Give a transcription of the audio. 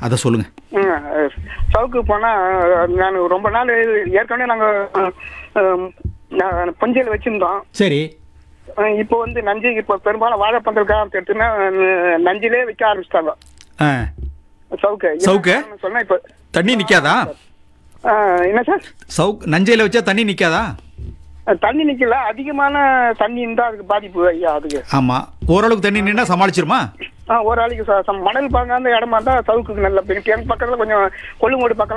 அதை சொல்லுங்க ம், அஹ், சவுக்கு போனால் நான் ரொம்ப நாள் ஏற்கனவே நாங்கள் புஞ்சையில் வச்சுருந்தோம் சரி இப்போ வந்து நஞ்சு இப்போ பெரும்பாலும் வாழைப்பந்தலுக்காக எடுத்துன்னா நஞ்சிலே விற்க ஆரம்பிச்சிட்டாங்க ஆ சவுக்கு சவுக்கு? சொன்னா இப்போ தண்ணி நிற்காதா அஹ், என்ன சார் சவுக் நஞ்சையில் வச்சா தண்ணி நிற்காதா தண்ணி நிக்கல அதிகமான தண்ணி இருந்தா அதுக்கு பாதிப்பு ஐயா அதுக்கு ஆமாம் ஓரளவுக்கு தண்ணி நின்னா சமாளிச்சிருமா ஆ ஒரு ஆளுக்கு ச- ச- மணல் பாங்காந்த இடமா இருந்தா சவுக்குக்கு நல்ல பெரிய என் பக்கத்துல கொஞ்சம் கொள்ளுங்கோடு பக்கம்